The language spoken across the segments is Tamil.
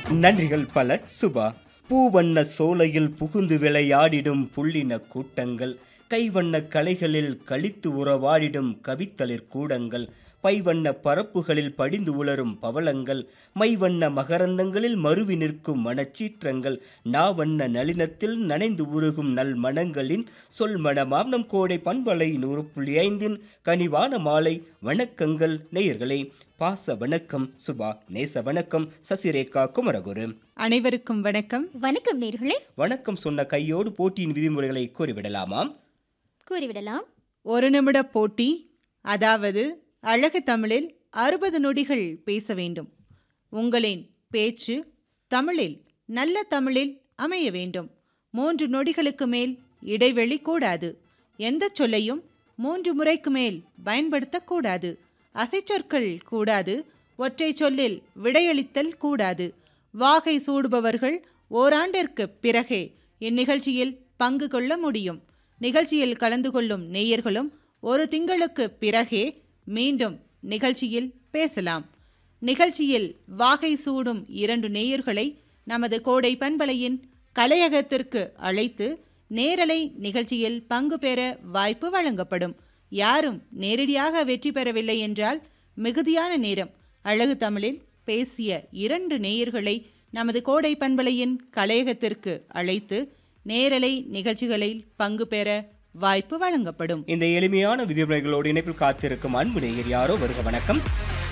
நன்றிகள் பல சுபா பூவண்ண சோலையில் புகுந்து விளையாடிடும் புள்ளின கூட்டங்கள் கைவண்ண கலைகளில் கழித்து உறவாடிடும் கவித்தளிர் கூடங்கள் பைவண்ண பரப்புகளில் படிந்து உலரும் பவளங்கள் மைவண்ண மகரந்தங்களில் மருவி நிற்கும் மனச்சீற்றங்கள் நாவண்ண நளினத்தில் நனைந்து உருகும் நல் மனங்களின் சொல் மனமாம் நம் கோடை பண்பலை நூறு புள்ளி ஐந்தின் கனிவான மாலை வணக்கங்கள் நேயர்களே பாச வணக்கம் சுபா நேச வணக்கம் சசிரேகா குமரகுரு அனைவருக்கும் வணக்கம் வணக்கம் நேர்களே வணக்கம் சொன்ன கையோடு போட்டியின் விதிமுறைகளை கூறிவிடலாமாம் கூறிவிடலாம் ஒரு நிமிட போட்டி அதாவது அழகு தமிழில் அறுபது நொடிகள் பேச வேண்டும் உங்களின் பேச்சு தமிழில் நல்ல தமிழில் அமைய வேண்டும் மூன்று நொடிகளுக்கு மேல் இடைவெளி கூடாது எந்த சொல்லையும் மூன்று முறைக்கு மேல் பயன்படுத்தக்கூடாது அசைச்சொற்கள் கூடாது ஒற்றை சொல்லில் விடையளித்தல் கூடாது வாகை சூடுபவர்கள் ஓராண்டிற்கு பிறகே இந்நிகழ்ச்சியில் பங்கு கொள்ள முடியும் நிகழ்ச்சியில் கலந்து கொள்ளும் நேயர்களும் ஒரு திங்களுக்கு பிறகே மீண்டும் நிகழ்ச்சியில் பேசலாம் நிகழ்ச்சியில் வாகை சூடும் இரண்டு நேயர்களை நமது கோடை பண்பலையின் கலையகத்திற்கு அழைத்து நேரலை நிகழ்ச்சியில் பங்கு பெற வாய்ப்பு வழங்கப்படும் யாரும் நேரடியாக வெற்றி பெறவில்லை என்றால் மிகுதியான நேரம் அழகு தமிழில் பேசிய இரண்டு நேயர்களை நமது கோடை பண்பலையின் கலையகத்திற்கு அழைத்து நேரலை நிகழ்ச்சிகளில் பங்கு பெற வாய்ப்பு வழங்கப்படும் இந்த எளிமையான விதிமுறைகளோடு இணைப்பில் காத்திருக்கும் அன்பு நேயர் யாரோ வருக வணக்கம்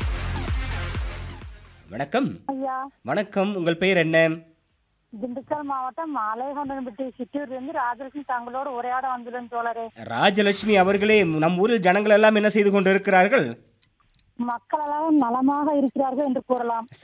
வணக்கம் ஐயா வணக்கம் உங்கள் பெயர் என்ன திண்டுக்கல் மாவட்டம் மாலைகொண்டன்பட்டி சிற்றூர்ல இருந்து ராஜலட்சுமி தங்களோடு உரையாட வந்துள்ளேன் தோழரே ராஜலட்சுமி அவர்களே நம் ஊரில் ஜனங்கள் எல்லாம் என்ன செய்து கொண்டிருக்கிறார்கள் மக்கள் எல்லாம் நலமாக இருக்கிறார்கள் என்று கூறலாம்